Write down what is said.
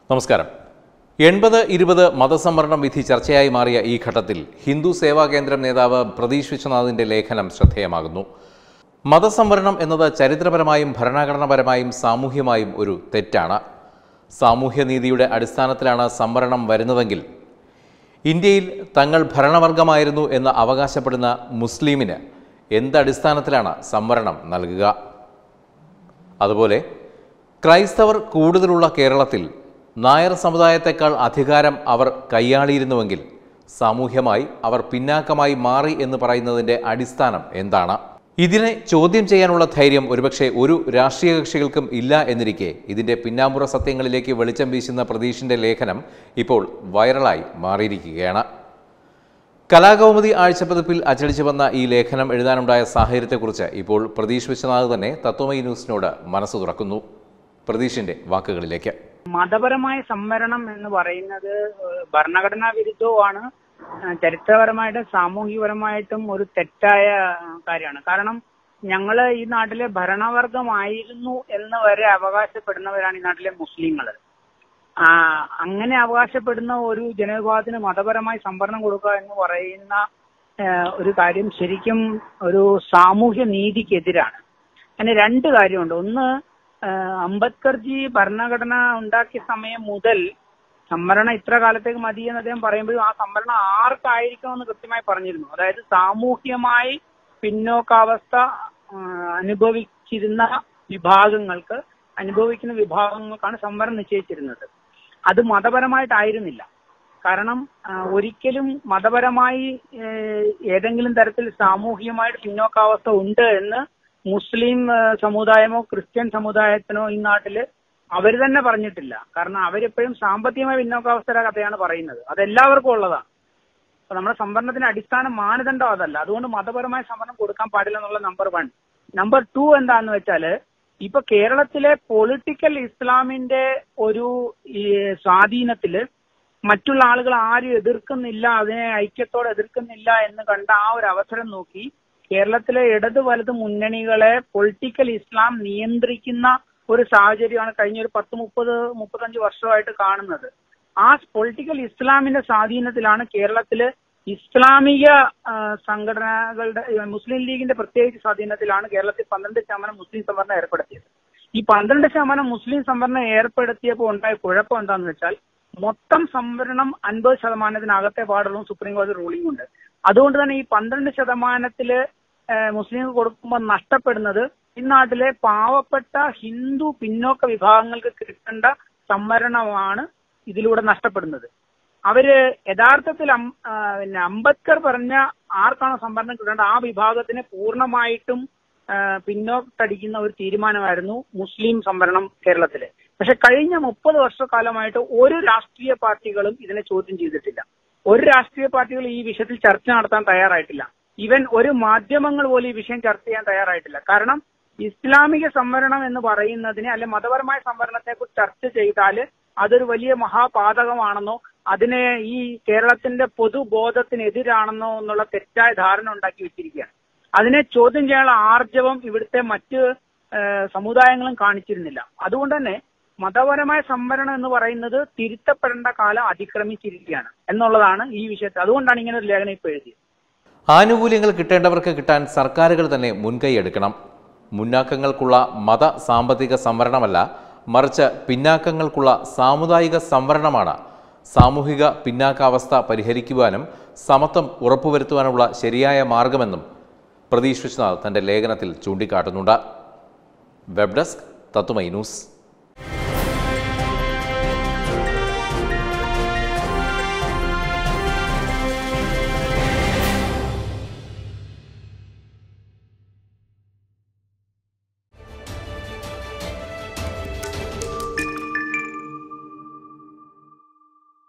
നമസ്കാരം എൺപത് ഇരുപത് മതസംവരണം വിധി ചർച്ചയായി മാറിയ ഈ ഘട്ടത്തിൽ ഹിന്ദു സേവാ കേന്ദ്രം നേതാവ് പ്രതീഷ് വിശ്വനാഥിന്റെ ലേഖനം ശ്രദ്ധേയമാകുന്നു മതസംവരണം എന്നത് ചരിത്രപരമായും ഭരണഘടനാപരമായും സാമൂഹ്യമായും ഒരു തെറ്റാണ് സാമൂഹ്യനീതിയുടെ അടിസ്ഥാനത്തിലാണ് സംവരണം വരുന്നതെങ്കിൽ ഇന്ത്യയിൽ തങ്ങൾ ഭരണവർഗമായിരുന്നു എന്ന് അവകാശപ്പെടുന്ന മുസ്ലിമിന് എന്തടിസ്ഥാനത്തിലാണ് സംവരണം നൽകുക അതുപോലെ ക്രൈസ്തവർ കൂടുതലുള്ള കേരളത്തിൽ നായർ സമുദായത്തെക്കാൾ അധികാരം അവർ കൈയാളിയിരുന്നുവെങ്കിൽ സാമൂഹ്യമായി അവർ പിന്നാക്കമായി മാറി എന്ന് പറയുന്നതിൻ്റെ അടിസ്ഥാനം എന്താണ് ഇതിനെ ചോദ്യം ചെയ്യാനുള്ള ധൈര്യം ഒരുപക്ഷെ ഒരു രാഷ്ട്രീയ കക്ഷികൾക്കും ഇല്ല എന്നിരിക്കെ ഇതിൻ്റെ പിന്നാമ്പുറ സത്യങ്ങളിലേക്ക് വെളിച്ചം വീശുന്ന പ്രതീഷിൻ്റെ ലേഖനം ഇപ്പോൾ വൈറലായി മാറിയിരിക്കുകയാണ് കലാകൗമുദി ആഴ്ചപ്പതിപ്പിൽ അച്ചടിച്ചു വന്ന ഈ ലേഖനം എഴുതാനുണ്ടായ സാഹചര്യത്തെക്കുറിച്ച് ഇപ്പോൾ പ്രതീഷ് വിശ്വനാഥ് തന്നെ തത്വമയി ന്യൂസിനോട് മനസ്സ് തുറക്കുന്നു പ്രതീഷിന്റെ വാക്കുകളിലേക്ക് മതപരമായ സംവരണം എന്ന് പറയുന്നത് ഏഹ്, ഭരണഘടനാ വിരുദ്ധവുമാണ് ഏഹ്, ചരിത്രപരമായിട്ടും സാമൂഹികപരമായിട്ടും ഒരു തെറ്റായ ഏഹ്, കാര്യമാണ് കാരണം ഞങ്ങള് ഈ നാട്ടിലെ ഭരണവർഗമായിരുന്നു എന്ന് വരെ അവകാശപ്പെടുന്നവരാണ് ഈ നാട്ടിലെ മുസ്ലിങ്ങൾ ആ അങ്ങനെ അവകാശപ്പെടുന്ന ഒരു ജനവിഭാഗത്തിന് മതപരമായി സംവരണം കൊടുക്കുക എന്ന് പറയുന്ന ഏഹ്, ഒരു കാര്യം ശരിക്കും ഒരു സാമൂഹ്യ നീതിക്കെതിരാണ് അതിന് രണ്ട് കാര്യമുണ്ട് ഒന്ന് ഏഹ്, അംബേദ്കർജി ഭരണഘടന ഉണ്ടാക്കിയ സമയം മുതൽ സംവരണം ഇത്ര കാലത്തേക്ക് മതി എന്ന് അദ്ദേഹം പറയുമ്പോഴും ആ സംവരണം ആർക്കായിരിക്കുമെന്ന് കൃത്യമായി പറഞ്ഞിരുന്നു അതായത് സാമൂഹ്യമായി പിന്നോക്കാവസ്ഥ ഏഹ്, അനുഭവിച്ചിരുന്ന വിഭാഗങ്ങൾക്ക് അനുഭവിക്കുന്ന വിഭാഗങ്ങൾക്കാണ് സംവരണം നിശ്ചയിച്ചിരുന്നത് അത് മതപരമായിട്ടായിരുന്നില്ല കാരണം ആ, ഒരിക്കലും മതപരമായി ഏഹ്, ഏതെങ്കിലും തരത്തിൽ സാമൂഹികമായിട്ട് പിന്നോക്കാവസ്ഥ ഉണ്ട് എന്ന് മുസ്ലിം ആ, സമുദായമോ ക്രിസ്ത്യൻ സമുദായത്തിനോ ഈ നാട്ടില് അവർ തന്നെ പറഞ്ഞിട്ടില്ല കാരണം അവരെപ്പോഴും സാമ്പത്തികമായ പിന്നോക്കാവസ്ഥയുടെ കഥയാണ് പറയുന്നത് അത് എല്ലാവർക്കും ഉള്ളതാണ് അപ്പൊ നമ്മുടെ സംവരണത്തിന്റെ അടിസ്ഥാന മാനദണ്ഡം അതല്ല അതുകൊണ്ട് മതപരമായ സംവരണം കൊടുക്കാൻ പാടില്ല എന്നുള്ള നമ്പർ വൺ നമ്പർ ടു എന്താന്ന് വെച്ചാല് ഇപ്പൊ കേരളത്തിലെ പൊളിറ്റിക്കൽ ഇസ്ലാമിന്റെ ഒരു ഈ സ്വാധീനത്തില് മറ്റുള്ള ആളുകൾ ആരും എതിർക്കുന്നില്ല അതിനെ ഐക്യത്തോടെ എതിർക്കുന്നില്ല എന്ന് കണ്ട ആ ഒരു അവസരം നോക്കി കേരളത്തിലെ ഇടത് വലത് മുന്നണികളെ പൊളിറ്റിക്കൽ ഇസ്ലാം നിയന്ത്രിക്കുന്ന ഒരു സാഹചര്യമാണ് കഴിഞ്ഞ ഒരു പത്ത് മുപ്പത് മുപ്പത്തഞ്ച് വർഷമായിട്ട് കാണുന്നത് ആ പൊളിറ്റിക്കൽ ഇസ്ലാമിന്റെ സ്വാധീനത്തിലാണ് കേരളത്തില് ഇസ്ലാമിക ആ, സംഘടനകളുടെ ഈ മുസ്ലിം ലീഗിന്റെ പ്രത്യേകിച്ച് സ്വാധീനത്തിലാണ് കേരളത്തിൽ പന്ത്രണ്ട് ശതമാനം മുസ്ലിം സംവരണം ഏർപ്പെടുത്തിയത് ഈ പന്ത്രണ്ട് ശതമാനം മുസ്ലിം സംവരണം ഏർപ്പെടുത്തിയപ്പോൾ ഉണ്ടായ കുഴപ്പം എന്താണെന്ന് വെച്ചാൽ മൊത്തം സംവരണം അൻപത് ശതമാനത്തിനകത്തെ പാടുള്ളൂ സുപ്രീം കോടതി റൂളിംഗ് ഉണ്ട് അതുകൊണ്ട് തന്നെ ഈ പന്ത്രണ്ട് ശതമാനത്തില് മുസ്ലിം കൊടുക്കുമ്പോൾ നഷ്ടപ്പെടുന്നത് ഈ നാട്ടിലെ പാവപ്പെട്ട ഹിന്ദു പിന്നോക്ക വിഭാഗങ്ങൾക്ക് കിട്ടേണ്ട സംവരണമാണ് ഇതിലൂടെ നഷ്ടപ്പെടുന്നത് അവര് യഥാർത്ഥത്തിൽ അം- ആ, പിന്നെ അംബേദ്കർ പറഞ്ഞ ആർക്കാണോ സംവരണം കിട്ടേണ്ട ആ വിഭാഗത്തിനെ പൂർണ്ണമായിട്ടും ആ, പിന്നോട്ടടിക്കുന്ന ഒരു തീരുമാനമായിരുന്നു മുസ്ലിം സംവരണം കേരളത്തില് പക്ഷെ കഴിഞ്ഞ മുപ്പത് വർഷക്കാലമായിട്ട് ഒരു രാഷ്ട്രീയ പാർട്ടികളും ഇതിനെ ചോദ്യം ചെയ്തിട്ടില്ല ഒരു രാഷ്ട്രീയ പാർട്ടികൾ ഈ വിഷയത്തിൽ ചർച്ച നടത്താൻ തയ്യാറായിട്ടില്ല ഈവൻ ഒരു മാധ്യമങ്ങൾ പോലും ഈ വിഷയം ചർച്ച ചെയ്യാൻ തയ്യാറായിട്ടില്ല കാരണം ഇസ്ലാമിക സംവരണം എന്ന് പറയുന്നതിനെ അല്ലെ മതപരമായ സംവരണത്തെ കുറിച്ച് ചർച്ച ചെയ്താൽ അതൊരു വലിയ മഹാപാതകമാണെന്നോ അതിനെ ഈ കേരളത്തിന്റെ പൊതുബോധത്തിനെതിരാണെന്നോ എന്നുള്ള തെറ്റായ ധാരണ ഉണ്ടാക്കി വെച്ചിരിക്കുകയാണ് അതിനെ ചോദ്യം ചെയ്യാനുള്ള ആർജവം ഇവിടുത്തെ മറ്റ് ഏഹ്, സമുദായങ്ങളും കാണിച്ചിരുന്നില്ല അതുകൊണ്ട് തന്നെ മതപരമായ സംവരണം എന്ന് പറയുന്നത് തിരുത്തപ്പെടേണ്ട കാലം അതിക്രമിച്ചിരിക്കുകയാണ് എന്നുള്ളതാണ് ഈ വിഷയത്തിൽ അതുകൊണ്ടാണ് ഇങ്ങനെ ഒരു ലേഖനം ഇപ്പോൾ എഴുതിയത് ആനുകൂല്യങ്ങൾ കിട്ടേണ്ടവർക്ക് കിട്ടാൻ സർക്കാരുകൾ തന്നെ മുൻകൈ എടുക്കണം മുന്നാക്കങ്ങൾക്കുള്ള മത സാമ്പത്തിക സംവരണമല്ല മറിച്ച് പിന്നാക്കങ്ങൾക്കുള്ള സാമുദായിക സംവരണമാണ് സാമൂഹിക പിന്നാക്കാവസ്ഥ പരിഹരിക്കുവാനും സമത്വം ഉറപ്പുവരുത്തുവാനുള്ള ശരിയായ മാർഗമെന്നും പ്രതീഷ് വിശ്വനാഥ് തന്റെ ലേഖനത്തിൽ ചൂണ്ടിക്കാട്ടുന്നുണ്ട് വെബ് ഡെസ്ക് തത്തുമൈ ന്യൂസ്